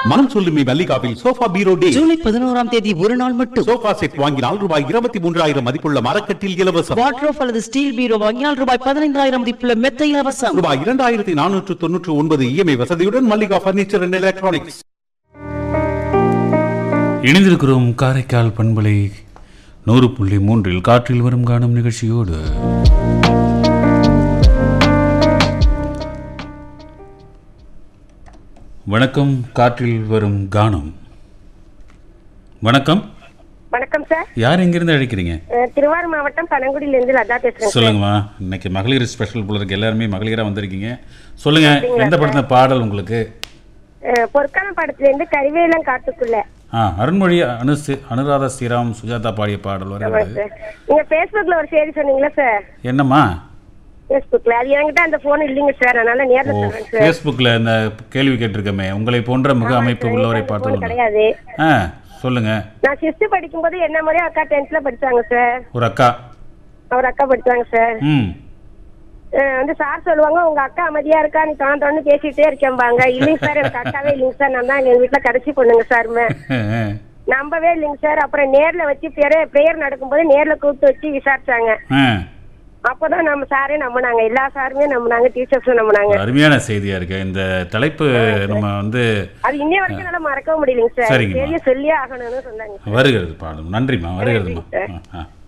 மனம் சொல்லுமே மல்லிகாவில் சோஃபா பீரோ டே ஜூலை பதினோராம் தேதி ஒரு நாள் மட்டும் சோஃபா செட் வாங்கினால் ரூபாய் இருபத்தி மூன்றாயிரம் மதிப்புள்ள மரக்கட்டில் இலவசம் வாட்ரோஃப் அல்லது ஸ்டீல் பீரோ வாங்கினால் ரூபாய் பதினைந்தாயிரம் மதிப்புள்ள மெத்த இலவசம் ரூபாய் இரண்டாயிரத்தி நானூற்று தொன்னூற்று ஒன்பது இஎம்ஐ வசதியுடன் மல்லிகா பர்னிச்சர் அண்ட் எலக்ட்ரானிக்ஸ் இணைந்திருக்கிறோம் காரைக்கால் பண்பலை நூறு புள்ளி மூன்றில் காற்றில் வரும் காணும் நிகழ்ச்சியோடு வணக்கம் காற்றில் வரும் கானம் வணக்கம் வணக்கம் சார் யார் எங்கிருந்து அழைக்கிறீங்க அஹ் திருவாரூர் மாவட்டம் பனங்குடியிலிருந்து லதா பேசுறேன் சார். சொல்லுங்கம்மா இன்னைக்கு மகளிர் ஸ்பெஷல் போல இருக்கு எல்லாருமே மகளிரா வந்திருக்கீங்க சொல்லுங்க எந்த படத்துல பாடல் உங்களுக்கு அஹ் பொற்காலம் படத்துல இருந்து கரிவேலம் காட்டுக்குள்ள ஆ அருண்மொழி அனு அனுராதா ஸ்ரீராம் சுஜாதா பாடிய பாடல் ஆமா வருகிறது சார் நீங்க Facebookல ஒரு செய்தி சொன்னீங்களா சார் என்னம்மா Facebookல அது என்கிட்ட அந்த போன் இல்லைங்க சார் அதனால நேர்ல ஓ சொல்றேன் சார் ஃபேஸ்புக்கில் இந்த கேள்வி கேட்டிருக்கோமே உங்களை போன்ற முக அமைப்பு உள்ளவரை phone பார்த்தது கிடையாது ஆ சொல்லுங்க நான் சிக்ஸ்த் படிக்கும்போது என்ன மாதிரியே அக்கா டென்த்ல படிச்சாங்க சார் ஒரு அக்கா அவர் அக்கா படிச்சாங்க சார் ம் அஹ் வந்து சார் சொல்லுவாங்க உங்க அக்கா அமைதியா இருக்கா நீ தான் தொடர்ந்து பேசிட்டே இருக்கேன்பாங்க இல்லைங்க சார் எனக்கு அக்காவே இல்லைங்க சார் நான் தான் எங்க வீட்டுல கடைசி பொண்ணுங்க சார் நம்பவே இல்லைங்க சார் அப்புறம் நேர்ல வச்சு பிரேயர் நடக்கும்போது நேர்ல கூப்பிட்டு வச்சு விசாரிச்சாங்க ஆ அப்பதான் நம்ம சாரே நம்பினாங்க எல்லா சாருமே நம்பினாங்க டீச்சர்ஸும் நம்பினாங்க ஒரு அருமையான செய்தியா இருக்கு இந்த தலைப்பு நம்ம வந்து அது இன்னைய வரைக்கும் என்னால மறக்கவும் முடியலைங்க சார் சரிங்கம்மா. பெரிய சொல்லியே ஆகணும்னு சொன்னாங்க வருகிறது பாடம் நன்றிம்மா வருகிறதுமா நன்றி, ஆ, ஆ